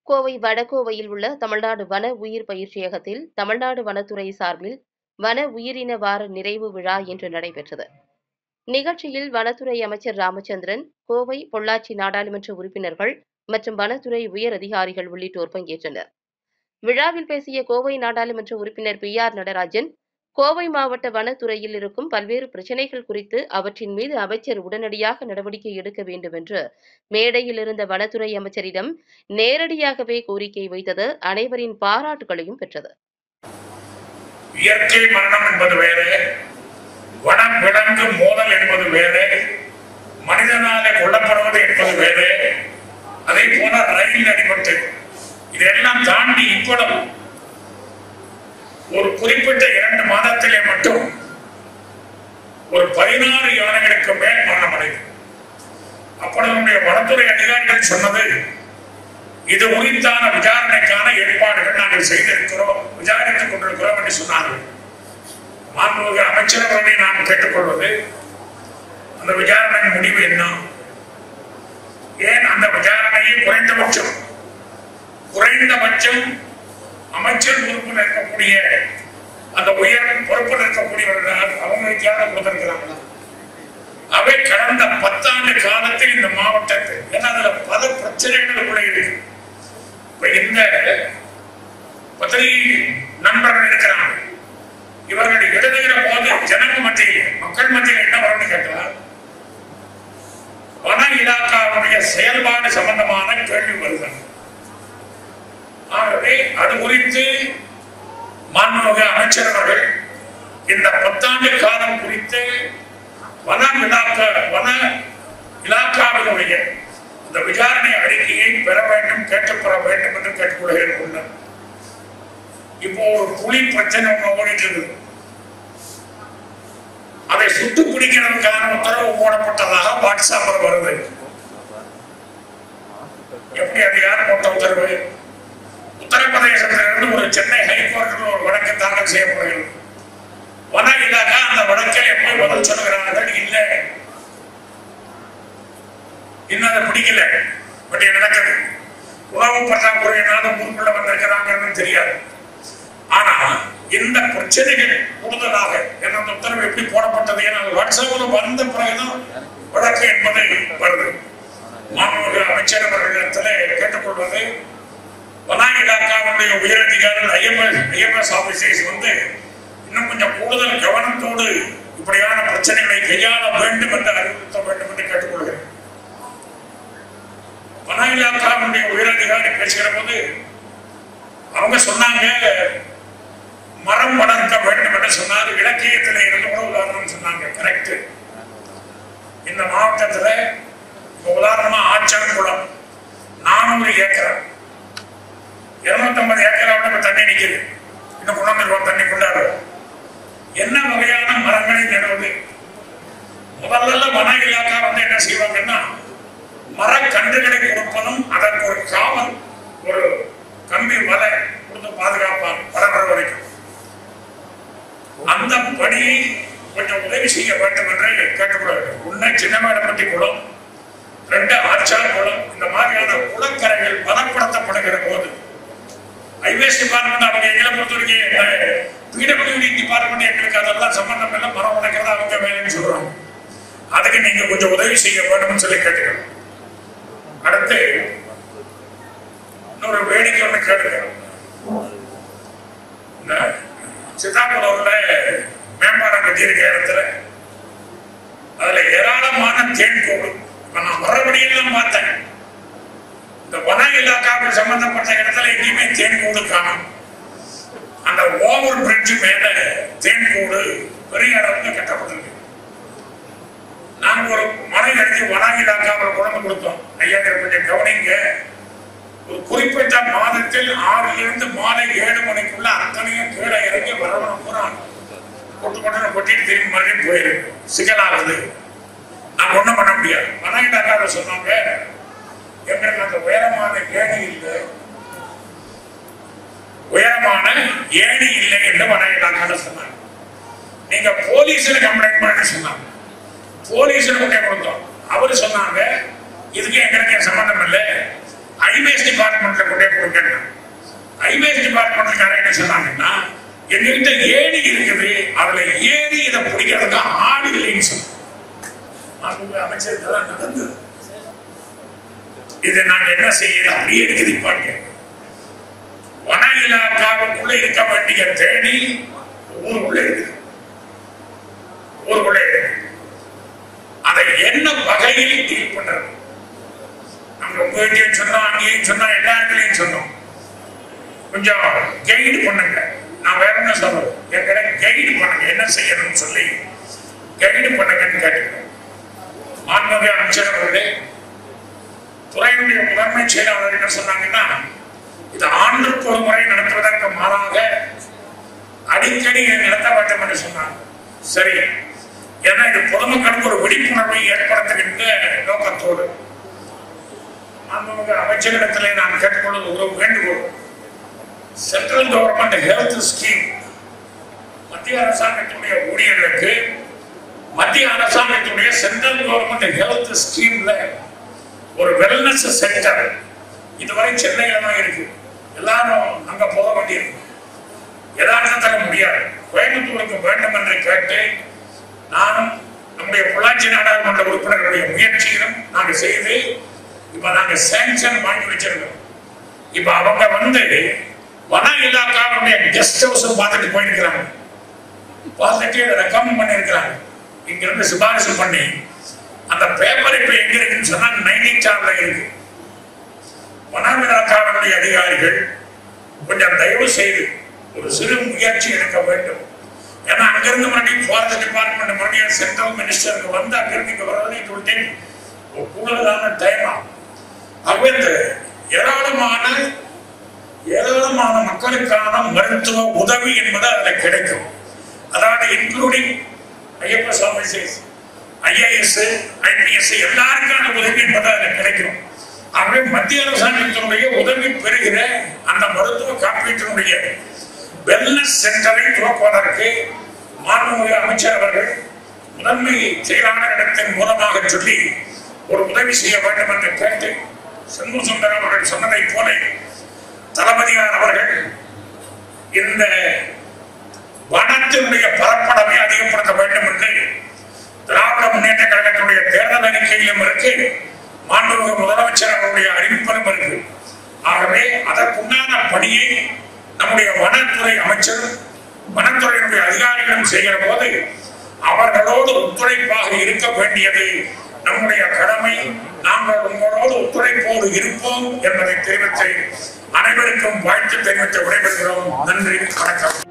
கோவை வடகோவையில் உள்ள தமிழ்நாடு வன உயிர் பயிற்சியகத்தில் தமிழ்நாடு வனத்துறை சார்பில் வன உயிரின வார நிறைவு விழா இன்று நடைபெற்றது நிகழ்ச்சியில் வனத்துறை அமைச்சர் ராமச்சந்திரன் கோவை பொள்ளாச்சி நாடாளுமன்ற உறுப்பினர்கள் மற்றும் வனத்துறை உயர் அதிகாரிகள் உள்ளிட்டோர் பங்கேற்றனர் விழாவில் பேசிய கோவை நாடாளுமன்ற உறுப்பினர் பி ஆர் நடராஜன் கோவை மாவட்ட வனத்துறையில் இருக்கும் பல்வேறு பிரச்சினைகள் குறித்து அவற்றின் மீது அமைச்சர் உடனடியாக நடவடிக்கை எடுக்க வேண்டும் என்று மேடையில் இருந்த வனத்துறை அமைச்சரிடம் நேரடியாகவே கோரிக்கை வைத்தது அனைவரின் பாராட்டுகளையும் பெற்றது இயற்கை மரணம் என்பது வேறு வனம் விலங்கு மோதல் என்பது வேறு மனிதனாலே கொல்லப்படுவது என்பது வேறு அதே போல ரயில் அடிபட்டு இதெல்லாம் தாண்டி இவ்வளவு ஒரு குறிப்பிட்ட இரண்டு மாதத்திலே மட்டும் ஒரு பதினாறு யானைகளுக்கு மேல் மரணம் அடைந்தது அப்பொழுது நம்முடைய வனத்துறை அதிகாரிகள் சொன்னது இது குறித்தான விசாரணைக்கான ஏற்பாடுகள் நாங்கள் செய்திருக்கிறோம் விசாரித்துக் கொண்டிருக்கிறோம் என்று சொன்னார்கள் மாண்புமிகு அமைச்சர் அவர்களை நான் கேட்டுக்கொள்வது அந்த விசாரணையின் முடிவு என்ன ஏன் அந்த விசாரணையை குறைந்தபட்சம் குறைந்தபட்சம் அமைச்சர் பொறுப்பில் இருக்கக்கூடிய அந்த உயர் பொறுப்பில் இருக்கக்கூடியவர்கள் அவங்களுக்காக கொடுத்திருக்கிறாங்களா அவை கடந்த பத்தாண்டு காலத்தில் இந்த மாவட்டத்தில் ஏன்னா அதுல பல பிரச்சனைகள் கூட இருக்கு இப்ப இந்த பத்திரிகை நண்பர்கள் இருக்கிறாங்க இவர்கள் எழுதுகிற போது ஜனங்க மத்தியில் மக்கள் மத்தியில் என்ன வரும்னு கேட்டால் வன இலாக்காவுடைய செயல்பாடு சம்பந்தமான கேள்வி வருகிறது ஆகவே அது குறித்து மாண்புமிகு அமைச்சர் அவர்கள் இந்த பத்தாண்டு காலம் குறித்து வன இலாக்க வன இலாக்காவினுடைய இந்த விசாரணை அறிக்கையை பெற வேண்டும் கேட்டுப்பெற வேண்டும் என்று கேட்டுக்கொள்கிறேன் இப்போ ஒரு புலி பிரச்சனை ஒண்ணு ஓடிட்டு இருக்குது அதை சுட்டு பிடிக்கிறதுக்கான உத்தரவு போடப்பட்டதாக வாட்ஸ்அப்ல வருது எப்படி அது யார் போட்ட உத்தரவு உத்தரப்பிரதேசத்திலிருந்து ஒரு சென்னை ஹைகோர்ட்டில் ஒரு வழக்கு தாக்கல் செய்யப்படுகிறது வன இலாக்கா அந்த வழக்கில் எப்படி பதில் சொல்கிறார்கள் இல்ல இன்னும் அதை பிடிக்கல பட் நடக்குது உணவு பற்றாக்குறையினால ஊருக்குள்ள வந்திருக்கிறாங்கன்னு தெரியாது ஆனா இந்த பிரச்சனைகள் கூடுதலாக என்ன அந்த உத்தரவு எப்படி போடப்பட்டது ஏன்னா வாட்ஸ்அப்ல வந்த பிறகுதான் வழக்கு என்பது வருது மாண்புமிகு அமைச்சர் அவர்களிடத்துல கேட்டுக்கொள்வது வன இலாக்காவுடைய உயரதிகாரிகள் ஐஎம்எஸ் ஐஎம்எஸ் ஆபீசர்ஸ் வந்து இன்னும் கொஞ்சம் கூடுதல் கவனத்தோடு இப்படியான பிரச்சனைகளை கையாள வேண்டும் என்று அறிவுறுத்த வேண்டும் என்று கேட்டுக்கொள்கிறேன் வன இலாக்காவுடைய உயரதிகாரி பேசுகிற போது அவங்க சொன்னாங்க மரம் வளர்க்க வேண்டும் என்று சொன்னார் இலக்கியத்தில் இருந்து கூட உதாரணம் சொன்னாங்க கரெக்ட் இந்த மாவட்டத்துல இப்ப உதாரணமா ஆச்சரங்குளம் நானூறு ஏக்கர் இருநூத்தி ஐம்பது ஏக்கராவில் இப்ப தண்ணி நிக்குது இன்னும் கொண்டாந்துருவோம் தண்ணி கொண்டாடு என்ன வகையான மரங்களை நடுவது முதல்ல வன இலாக்கா வந்து என்ன செய்வாங்கன்னா மரக்கன்றுகளை கொடுப்பதும் அதற்கு ஒரு காவல் ஒரு கம்பி வலை கொடுத்து பாதுகாப்பாங்க வளர்ற வரைக்கும் அந்த பணியை கொஞ்சம் உதவி செய்ய வேண்டும் என்று கேட்டுக்கொள்ள ஒண்ணு சின்னமேடப்பட்டி குளம் ரெண்டு ஆச்சார் குளம் இந்த மாதிரியான குளக்கரைகள் பலப்படுத்தப்படுகிற போது ஹைவேஸ் டிபார்ட்மெண்ட் அவங்க எங்களை பொறுத்த வரைக்கும் பிடபிள்யூடி டிபார்ட்மெண்ட் எங்களுக்கு அதெல்லாம் சம்பந்தம் இல்லை மரம் உடைக்கிறது அவங்க வேலைன்னு சொல்றாங்க அதுக்கு நீங்க கொஞ்சம் உதவி செய்ய வேண்டும்னு சொல்லி கேட்டுக்கிறோம் அடுத்து இன்னொரு வேடிக்கை ஒண்ணு கேளுங்க இந்த சித்தாபுரம்ல மேம்பாலம் கட்டியிருக்க இடத்துல அதுல ஏராளமான தேன் கூடு இப்ப நான் மறுபடியும் பார்த்தேன் இந்த வன இலாக்காவுக்கு சம்பந்தப்பட்ட இடத்துல எங்கேயுமே தேன் கூடு காணும் அந்த ஓவர் பிரிட்ஜ் மேல தேன் கூடு பெரிய அளவுல கட்டப்பட்டிருக்கு நாங்க ஒரு மலை அடிச்சு வன இலாக்காவில் குழம்பு கொடுத்தோம் ஐயா இதை கொஞ்சம் கவனிங்க ஒரு குறிப்பிட்ட மாதத்தில் ஆறிலிருந்து மாலை ஏழு மணிக்குள்ள அத்தனையும் கீழே இறங்கி வரவணும் பூரா கொட்டு கொட்டு கொட்டிட்டு திரும்பி மறுபடியும் போயிருக்கு சிக்கலாகுது நான் ஒண்ணும் பண்ண முடியாது வன இலாக்காவில் சொன்னாங்க எங்களுக்கு அந்த உயரமான ஏணி இல்லை உயரமான ஏணி இல்லை என்று வன இலாக்கால சொன்னாங்க நீங்க போலீஸ்ல கம்ப்ளைண்ட் பண்ண சொன்னாங்க போலீஸ்ல கொண்டே கொடுத்தோம் அவரு சொன்னாங்க இதுக்கு எங்களுக்கு சம்பந்தம் இல்லை ஹைவேஸ் டிபார்ட்மெண்ட்ல கொண்டே எங்ககிட்ட ஏணி இருக்குது அதுல ஏறி இதை பிடிக்கிறதுக்கு ஆடு இல்லைன்னு சொன்னோம் மாண்புமிகு அமைச்சர் இதெல்லாம் நடந்தது இதை நாங்க என்ன செய்யல அப்படியே இருக்குது பாருங்க வன இலாக்காவுக்குள்ள இருக்க வேண்டிய தேனி ஊருக்குள்ள இருக்கு ஊருக்குள்ள இருக்கு அதை என்ன வகையில் டீல் பண்றது நம்ம உங்ககிட்டயும் சொன்னோம் அங்கேயும் சொன்னோம் எல்லா இடத்துலையும் சொன்னோம் கொஞ்சம் கைடு பண்ணுங்க நான் வேற என்ன சொல்றேன் ஏற்கனவே கைடு பண்ணுங்க என்ன செய்யணும்னு சொல்லி கைடு பண்ணுங்கன்னு கேட்டுக்கிறேன் மாண்புமிகு அமைச்சர் அவர்களே துறையினுடைய முதன்மை செயலாளர் என்ன சொன்னாங்கன்னா இது ஆண்டுக்கு ஒரு முறை நடத்துவதற்கு மாறாக அடிக்கடி நடத்த வேண்டும் என்று சொன்னாங்க சரி ஏன்னா இது பொதுமக்களுக்கு ஒரு விழிப்புணர்வை ஏற்படுத்துகின்ற நோக்கத்தோடு மாண்புமிகு அமைச்சரிடத்திலே நான் கேட்டுக்கொள்வது ஒரு வேண்டுகோள் சென்ட்ரல் கவர்மெண்ட் ஹெல்த் ஸ்கீம் மத்திய அரசாங்கத்தினுடைய ஊழியர்களுக்கு மத்திய அரசாங்கத்துடைய சென்ட்ரல் கவர்மெண்ட் ஹெல்த் ஸ்கீம்ல ஒரு வெல்னஸ் சென்டர் இதுவரை சென்னையில தான் இருக்கு எல்லாரும் அங்க போக வேண்டியிருக்கு யதார்த்தத்தில் முடியாது கோயம்புத்தூருக்கு வேண்டும் என்று கேட்டு நானும் நம்முடைய பொள்ளாச்சி நாடாளுமன்ற உறுப்பினர்களுடைய முயற்சியிலும் நாங்கள் செய்து இப்ப நாங்க சேங்ஷன் வாங்கி வச்சிருக்கோம் இப்ப அவங்க வந்து வன இலாக்காவுடைய கெஸ்ட் ஹவுஸ் பார்த்துட்டு போயிருக்கிறாங்க பார்த்துட்டு அதை ரெக்கமெண்ட் பண்ணியிருக்கிறாங்க இங்கிருந்து சிபாரிசு பண்ணி அந்த பேப்பர் இப்ப எங்க இருக்குன்னு சொன்னா நைனிச்சார்ல இருக்கு வனவிலாக்காவுடைய அதிகாரிகள் கொஞ்சம் தயவு செய்து ஒரு சிறு முயற்சி எடுக்க வேண்டும் ஏன்னா அங்கிருந்து மறுபடியும் ஃபாரஸ்ட் டிபார்ட்மெண்ட் மறுபடியும் சென்ட்ரல் மினிஸ்டருக்கு வந்து அங்கிருந்து இங்க வர்றது it will take ஒரு கூடுதலான டைம் ஆகும் ஆகவே இந்த ஏராளமான ஏராளமான மக்களுக்கான மருத்துவ உதவி என்பது அதுல கிடைக்கும் அதாவது including Ayyappa Swamy IAS IPS எல்லாருக்கான உதவி என்பது அதுல கிடைக்கும் ஆகவே மத்திய அரசாங்கத்தினுடைய உதவி பெறுகிற அந்த மருத்துவ காப்பீட்டினுடைய வெல்னஸ் சென்டரை துவக்குவதற்கு மாண்புமிகு அமைச்சர் அவர்கள் முதன்மை செயலாளரிடத்தின் மூலமாக சொல்லி ஒரு உதவி செய்ய வேண்டும் என்று கேட்டு செந்து சுந்தரம் அவர்கள் சொன்னதைப் போல தளபதியார் அவர்கள் இந்த வனத்தினுடைய பரப்பளவை அதிகப்படுத்த வேண்டும் என்று திராவிட முன்னேற்ற கழகத்தினுடைய தேர்தல் அறிக்கையிலும் இருக்கு மாண்புமிகு முதலமைச்சர் அவருடைய அறிவிப்பிலும் இருக்கு ஆகவே அதற்குண்டான பணியை நம்முடைய வனத்துறை அமைச்சர் வனத்துறையினுடைய அதிகாரிகளும் செய்கிற போது அவர்களோடு ஒத்துழைப்பாக இருக்க வேண்டியது நம்முடைய கடமை நாங்கள் உங்களோடு ஒத்துழைப்போடு இருப்போம் என்பதை தெரிவித்து அனைவருக்கும் வாழ்த்து தெரிவித்து விடைபெறுகிறோம் நன்றி வணக்கம்